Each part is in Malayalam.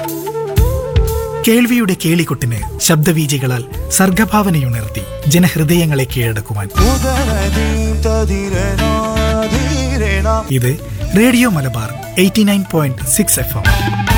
കേൾവിയുടെ കേളികൊട്ടിന് ശബ്ദവീചികളാൽ സർഗഭാവനയുണർത്തി ജനഹൃദയങ്ങളെ കീഴടക്കുവാൻ ഉദരദീപ്തധീരനാധീരന ഇത് radio Malabar eighty nine point six F M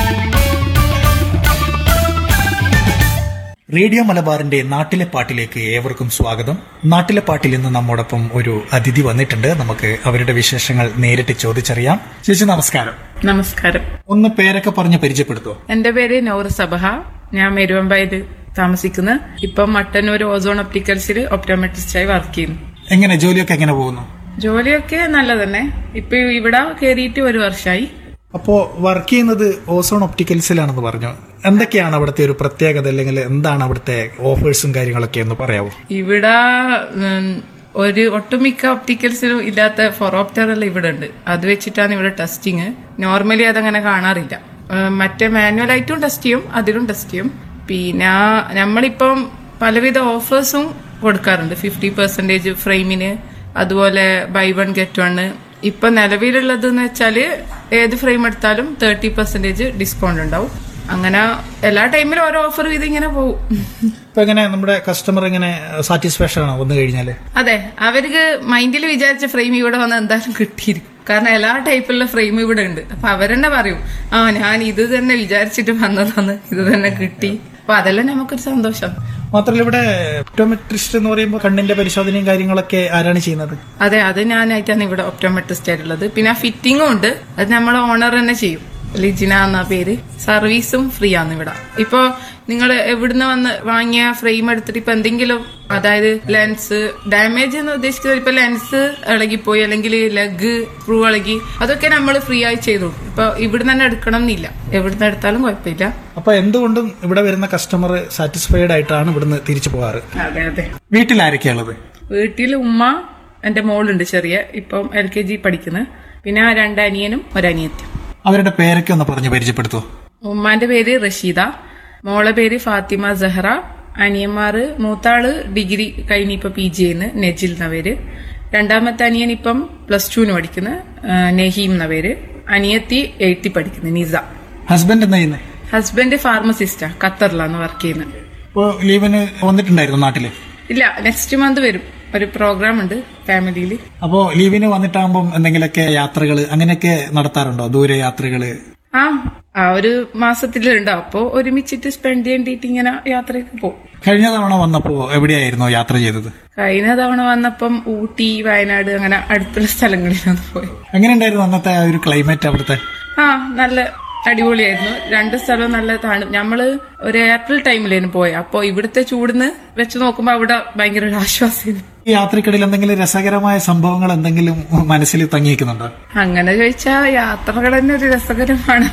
radio മലബാറിന്റെ നാട്ടിലെ പാട്ടിലേക്ക് ഏവർക്കും സ്വാഗതം നാട്ടിലെ പാട്ടിൽ ഇന്ന് നമ്മോടൊപ്പം ഒരു അതിഥി വന്നിട്ടുണ്ട് നമുക്ക് അവരുടെ വിശേഷങ്ങൾ നേരിട്ട് ചോദിച്ചറിയാം ചേച്ചി നമസ്കാരം നമസ്കാരം ഒന്ന് പേരൊക്കെ പറഞ്ഞ് പരിചയപ്പെടുത്തുമോ എന്റെ പേര് നൂർ സബഹ ഞാൻ മെരുവമ്പായത് താമസിക്കുന്നു ഇപ്പം മട്ടന്നൂർ ഓസോൺ ഒപ്റ്റിക്കൽസിൽ ഒപ്റ്റോമെട്രിസ്റ്റായി വർക്ക് ചെയ്യുന്നു എങ്ങനെ ജോലിയൊക്കെ എങ്ങനെ പോകുന്നു ജോലിയൊക്കെ നല്ല തന്നെ ഇപ്പൊ ഇവിടെ കയറിയിട്ട് ഒരു വർഷമായി അപ്പോ വർക്ക് ചെയ്യുന്നത് ഓസോൺ ഒപ്റ്റിക്കൽസിലാണെന്ന് പറഞ്ഞു എന്തൊക്കെയാണ് അവിടുത്തെ ഒരു പ്രത്യേകത അല്ലെങ്കിൽ എന്താണ് അവിടുത്തെ ഓഫേഴ്സും കാര്യങ്ങളൊക്കെ എന്ന് പറയാവോ ഇവിടെ ഉം, ഒരു ഒട്ടുമിക്ക ഒപ്റ്റിക്കൽസിലും ഇല്ലാത്ത ഫൊറോപ്റ്റർ എല്ലാം ഇവിടെ ഉണ്ട് അത് വെച്ചിട്ടാണ് ഇവിടെ ടെസ്റ്റിങ് നോർമലി അതങ്ങനെ കാണാറില്ല ഉം, മറ്റേ മാനുവൽ ആയിട്ടും ടെസ്റ്റ് ചെയ്യും അതിലും ടെസ്റ്റ് ചെയ്യും പിന്നെ നമ്മളിപ്പം പലവിധ ഓഫേഴ്സും കൊടുക്കാറുണ്ട് ഫിഫ്റ്റി പെർസെന്റേജ് ഫ്രെയിമിന് അതുപോലെ ബൈ വൺ ഗെറ്റ് വൺ ഇപ്പൊ നിലവിലുള്ളത് എന്ന് വെച്ചാല് ഏത് ഫ്രെയിം എടുത്താലും തേർട്ടി പെർസെന്റേജ് ഡിസ്കൗണ്ട് ഉണ്ടാവും അങ്ങനെ എല്ലാ ടൈമിലും ഓരോ ഓഫർ ഇത് ഇങ്ങനെ പോകും ഇപ്പൊ എങ്ങനെ നമ്മുടെ കസ്റ്റമർ എങ്ങനെ സാറ്റിസ്ഫാക്ഷൻ ആണോ വന്നു കഴിഞ്ഞാല് അതെ അവർക്ക് മൈൻഡിൽ വിചാരിച്ച ഫ്രെയിം ഇവിടെ വന്ന് എന്തായാലും കിട്ടിയിരിക്കും കാരണം എല്ലാ ടൈപ്പിലുള്ള ഫ്രെയിം ഇവിടെ ഉണ്ട് അപ്പൊ അവരെന്നെ പറയും ആ ഞാൻ ഇത് തന്നെ വിചാരിച്ചിട്ട് വന്നതാണ് ഇത് തന്നെ കിട്ടി അപ്പൊ അതെല്ലാം നമുക്കൊരു സന്തോഷം മാത്രമല്ല ഇവിടെ ഒപ്റ്റോമെട്രിസ്റ്റ് എന്ന് പറയുമ്പോൾ കണ്ണിന്റെ പരിശോധനയും കാര്യങ്ങളൊക്കെ ആരാണ് ചെയ്യുന്നത് അതെ അത് ഞാനായിട്ടാണ് ഇവിടെ ഒപ്റ്റോമെട്രിസ്റ്റ് ആയിട്ടുള്ളത് പിന്നെ ആ ഫിറ്റിംഗും ഉണ്ട് അത് നമ്മളെ ഓണർ തന്നെ ചെയ്യും ലിജിന എന്ന പേര് സർവീസും ഫ്രീ ആണ് ഇവിടെ ഇപ്പോ നിങ്ങൾ എവിടുന്ന് വന്ന് വാങ്ങിയ ഫ്രെയിം എടുത്തിട്ട് ഇപ്പൊ എന്തെങ്കിലും അതായത് ലെൻസ് ഡാമേജ് എന്ന് ഉദ്ദേശിക്കുന്നത് ഇപ്പൊ ലെൻസ് ഇളകിപ്പോയി അല്ലെങ്കിൽ ലെഗ് സ്ക്രൂ ഇളകി അതൊക്കെ നമ്മൾ ഫ്രീ ആയി ചെയ്തു ഇപ്പൊ ഇവിടുന്ന് തന്നെ എടുക്കണം എന്നില്ല എവിടുന്ന് എടുത്താലും കുഴപ്പമില്ല അപ്പൊ എന്തുകൊണ്ടും ഇവിടെ വരുന്ന കസ്റ്റമർ സാറ്റിസ്ഫൈഡ് ആയിട്ടാണ് ഇവിടുന്ന് തിരിച്ചു പോകാറ് അതെ അതെ വീട്ടിൽ ആരൊക്കെയുള്ളത് വീട്ടിൽ ഉമ്മ എന്റെ മോളുണ്ട് ചെറിയ ഇപ്പം എൽ കെ ജി പഠിക്കുന്നത് പിന്നെ രണ്ട് അനിയനും ഒരനിയത്തിയും അവരുടെ പേരൊക്കെ ഒന്ന് പറഞ്ഞ് പരിചയപ്പെടുത്തുമോ ഉമ്മാന്റെ പേര് റഷീദ മോളെ പേര് ഫാത്തിമ സഹറ അനിയന്മാര് മൂത്താള് ഡിഗ്രി കഴിഞ്ഞ് ഇപ്പൊ പി ജി ചെയ്യുന്നു നെജിൽ എന്ന പേര് രണ്ടാമത്തെ അനിയൻ ഇപ്പം പ്ലസ് ടുവിന് പഠിക്കുന്നു നെഹീം എന്ന പേര് അനിയത്തി എയ്ത്തി പഠിക്കുന്നു നിസ ഹസ്ബൻഡ് എന്താ ചെയ്യുന്നത് ഹസ്ബൻഡ് ഫാർമസിസ്റ്റാ ഖത്തറിലാണ് വർക്ക് ചെയ്യുന്നത് ഇപ്പോ ലീവിന് വന്നിട്ടുണ്ടായിരുന്നു നാട്ടില് ഇല്ല നെക്സ്റ്റ് മന്ത് വരും ഒരു പ്രോഗ്രാം ഉണ്ട് ഫാമിലിയിൽ അപ്പോ ലീവിന് വന്നിട്ടാകുമ്പോൾ എന്തെങ്കിലുമൊക്കെ യാത്രകൾ അങ്ങനെയൊക്കെ നടത്താറുണ്ടോ ദൂരെ യാത്രകള് ആ ആ ഒരു മാസത്തിലുണ്ടാവും അപ്പോ ഒരുമിച്ചിട്ട് സ്പെൻഡ് ചെയ്യേണ്ടിട്ട് ഇങ്ങനെ യാത്രയൊക്കെ പോകും കഴിഞ്ഞ തവണ വന്നപ്പോ എവിടെയായിരുന്നു യാത്ര ചെയ്തത് കഴിഞ്ഞ തവണ വന്നപ്പം ഊട്ടി വയനാട് അങ്ങനെ അടുത്തുള്ള സ്ഥലങ്ങളിലൊന്ന് പോയി എങ്ങനെയുണ്ടായിരുന്നു അന്നത്തെ ആ ഒരു ക്ലൈമറ്റ് അവിടുത്തെ ആ നല്ല അടിപൊളിയായിരുന്നു രണ്ട് സ്ഥലവും നല്ല തണു നമ്മള് ഒരു ഏപ്രിൽ ടൈമിലായിരുന്നു പോയത് അപ്പൊ ഇവിടുത്തെ ചൂടിന്ന് വെച്ച് നോക്കുമ്പോ അവിടെ ഭയങ്കര ഒരു ആശ്വാസം ഈ യാത്രക്കിടയിൽ എന്തെങ്കിലും രസകരമായ സംഭവങ്ങൾ എന്തെങ്കിലും മനസ്സിൽ തങ്ങിയിരിക്കുന്നുണ്ടോ അങ്ങനെ ചോദിച്ചാ യാത്രകൾ തന്നെ ഒരു രസകരമാണ്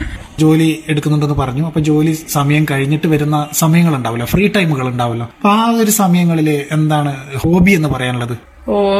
ജോലി എടുക്കുന്നുണ്ടെന്ന് പറഞ്ഞു അപ്പൊ ജോലി സമയം കഴിഞ്ഞിട്ട് വരുന്ന സമയങ്ങൾ ഉണ്ടാവില്ല ഫ്രീ ടൈമുകൾ ഉണ്ടാവല്ലോ അപ്പൊ ആ ഒരു സമയങ്ങളിൽ എന്താണ് ഹോബി എന്ന് പറയാനുള്ളത് ഓ